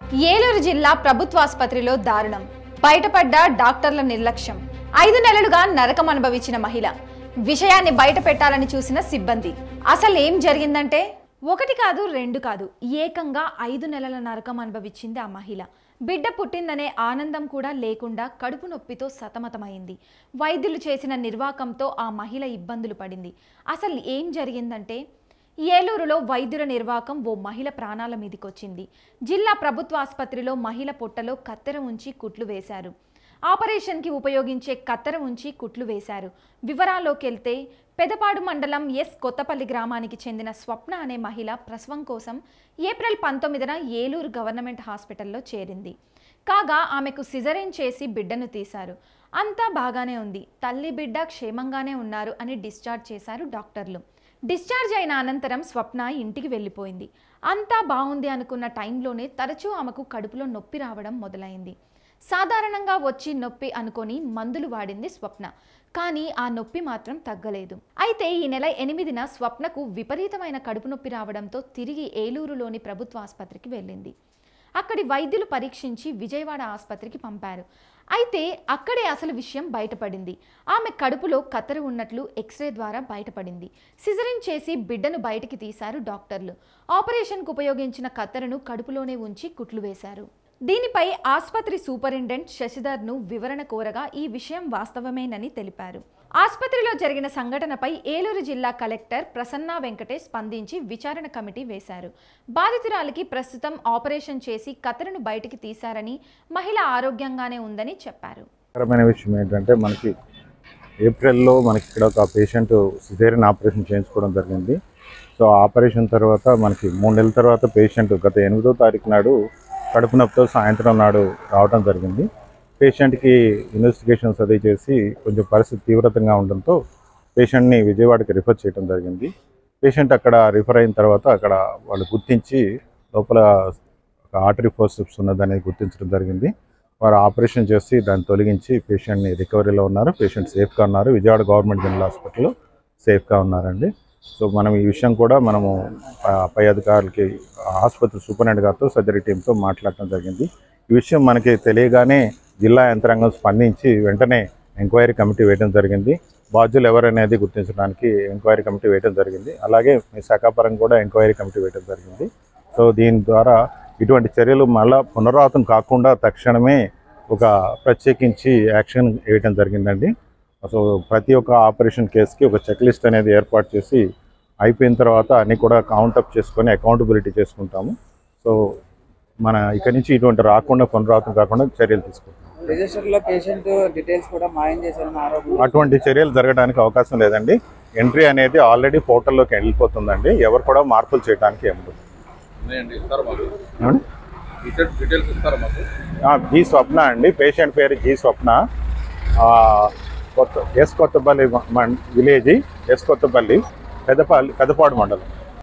ఏలూరు జిల్లా ప్రభుత్వాసుపత్రిలో దారుణం బయటపడ్డ డాక్టర్ల నిర్లక్ష్యం ఐదు నెలలుగా నరకం అనుభవించిన మహిళ విషయాన్ని బయట పెట్టాలని చూసిన సిబ్బంది అసలు ఏం జరిగిందంటే ఒకటి కాదు రెండు కాదు ఏకంగా ఐదు నెలల నరకం అనుభవించింది ఆ మహిళ బిడ్డ పుట్టిందనే ఆనందం కూడా లేకుండా కడుపు నొప్పితో సతమతమైంది వైద్యులు చేసిన నిర్వాకంతో ఆ మహిళ ఇబ్బందులు పడింది అసలు ఏం జరిగిందంటే ఏలూరులో వైద్యుల నిర్వాకం ఓ మహిళ ప్రాణాల మీదకొచ్చింది జిల్లా ప్రభుత్వ ఆసుపత్రిలో మహిళ పొట్టలో కత్తెర ఉంచి కుట్లు వేశారు ఆపరేషన్కి ఉపయోగించే కత్తెర ఉంచి కుట్లు వేశారు వివరాల్లోకి వెళ్తే పెదపాడు మండలం ఎస్ కొత్తపల్లి గ్రామానికి చెందిన స్వప్న అనే మహిళ ప్రసవం కోసం ఏప్రిల్ పంతొమ్మిదిన ఏలూరు గవర్నమెంట్ హాస్పిటల్లో చేరింది కాగా ఆమెకు సిజరేన్ చేసి బిడ్డను తీశారు అంతా బాగానే ఉంది తల్లి బిడ్డ క్షేమంగానే ఉన్నారు అని డిశ్చార్జ్ చేశారు డాక్టర్లు డిశ్చార్జ్ అయిన అనంతరం స్వప్న ఇంటికి వెళ్ళిపోయింది అంతా బాగుంది అనుకున్న టైంలోనే తరచూ ఆమెకు కడుపులో నొప్పి రావడం మొదలైంది సాధారణంగా వచ్చి నొప్పి అనుకొని మందులు వాడింది స్వప్న కానీ ఆ నొప్పి మాత్రం తగ్గలేదు అయితే ఈ నెల ఎనిమిదిన స్వప్నకు విపరీతమైన కడుపు నొప్పి రావడంతో తిరిగి ఏలూరులోని ప్రభుత్వ ఆసుపత్రికి వెళ్ళింది అక్కడి వైద్యులు పరీక్షించి విజయవాడ ఆసుపత్రికి పంపారు అయితే అక్కడే అసలు విషయం బయటపడింది ఆమె కడుపులో కత్తెర ఉన్నట్లు ఎక్స్రే ద్వారా బయటపడింది సిజరిన్ చేసి బిడ్డను బయటికి తీశారు డాక్టర్లు ఆపరేషన్కు ఉపయోగించిన కత్తెరను కడుపులోనే ఉంచి కుట్లు వేశారు దీనిపై ఆసుపత్రి సూపరింటెండెంట్ శశిధర్ను వివరణ కోరగా ఈ విషయం వాస్తవమేనని తెలిపారు ఆసుపత్రిలో జరిగిన సంఘటనపై ఏలూరు జిల్లా కలెక్టర్ ప్రసన్న వెంకటేష్ స్పందించి విచారణ కమిటీ వేశారు బాధితురాలికి ప్రస్తుతం ఆపరేషన్ చేసి కత్తెరను బయటికి తీశారని మహిళ ఆరోగ్యంగానే ఉందని చెప్పారు ముఖ్యమైన విషయం ఏంటంటే మనకి ఏప్రిల్లో మనకి ఇక్కడ ఒక పేషెంట్ సిజేరియన్ ఆపరేషన్ చేయించుకోవడం జరిగింది సో ఆపరేషన్ తర్వాత మనకి మూడు నెలల తర్వాత పేషెంట్ గత ఎనిమిదో తారీఖు నాడు కడుపు నొప్పితో సాయంత్రం నాడు రావడం జరిగింది పేషెంట్కి ఇన్వెస్టిగేషన్స్ అది చేసి కొంచెం పరిస్థితి తీవ్రతంగా ఉండడంతో పేషెంట్ని విజయవాడకి రిఫర్ చేయడం జరిగింది పేషెంట్ అక్కడ రిఫర్ అయిన తర్వాత అక్కడ వాళ్ళు గుర్తించి లోపల ఒక ఆర్టరీ ఫోర్సిప్స్ ఉన్నదనేది గుర్తించడం జరిగింది వారు ఆపరేషన్ చేసి దాన్ని తొలగించి పేషెంట్ని రికవరీలో ఉన్నారు పేషెంట్ సేఫ్గా ఉన్నారు విజయవాడ గవర్నమెంట్ జనరల్ హాస్పిటల్లో సేఫ్గా ఉన్నారండి సో మనం ఈ విషయం కూడా మనము ఆ, పై అధికారులకి ఆసుపత్రి సూపరింటెండెంట్ గారితో సర్జరీ టీంతో మాట్లాడటం జరిగింది ఈ విషయం మనకి తెలియగానే జిల్లా యంత్రాంగం స్పందించి వెంటనే ఎంక్వైరీ కమిటీ వేయడం జరిగింది బాధ్యులు ఎవరనేది గుర్తించడానికి ఎంక్వైరీ కమిటీ వేయడం జరిగింది అలాగే మీ శాఖాపరం కూడా ఎంక్వైరీ కమిటీ వేయడం జరిగింది సో దీని ద్వారా ఇటువంటి చర్యలు మళ్ళా పునరావృతం కాకుండా తక్షణమే ఒక ప్రత్యేకించి యాక్షన్ వేయడం జరిగిందండి సో ప్రతి ఒక్క ఆపరేషన్ కేసుకి ఒక చెక్ లిస్ట్ అనేది ఏర్పాటు చేసి అయిపోయిన తర్వాత అన్ని కూడా కౌంటప్ చేసుకొని అకౌంటబిలిటీ చేసుకుంటాము సో మన ఇక్కడి నుంచి ఇటువంటి రాకుండా పునరావృతం కాకుండా చర్యలు తీసుకుంటాం రిజిస్టర్ లో పేషెంట్ డీటెయిల్స్ కూడా మాయం చేశారని ఆరోపణ అటువంటి చర్యలు జరగడానికి అవకాశం లేదండి ఎంట్రీ అనేది ఆల్రెడీ పోర్టల్లోకి వెళ్ళిపోతుందండి ఎవరు కూడా మార్పులు చేయడానికి ఏముండదు ఉన్నాయండి ఇస్తారా మాకు ఏమండి? టీషర్ట్ డీటెయిల్స్ ఇస్తారా మాకు ఆ, జి స్వప్న అండి పేషెంట్ పేరు జి స్వప్న ఆ, కొత్త ఎస్ కొత్తపల్లి మ- విలేజ్ ఎస్ కొత్తపల్లి పెద్దపల్లి పెద్దపాడు మండలం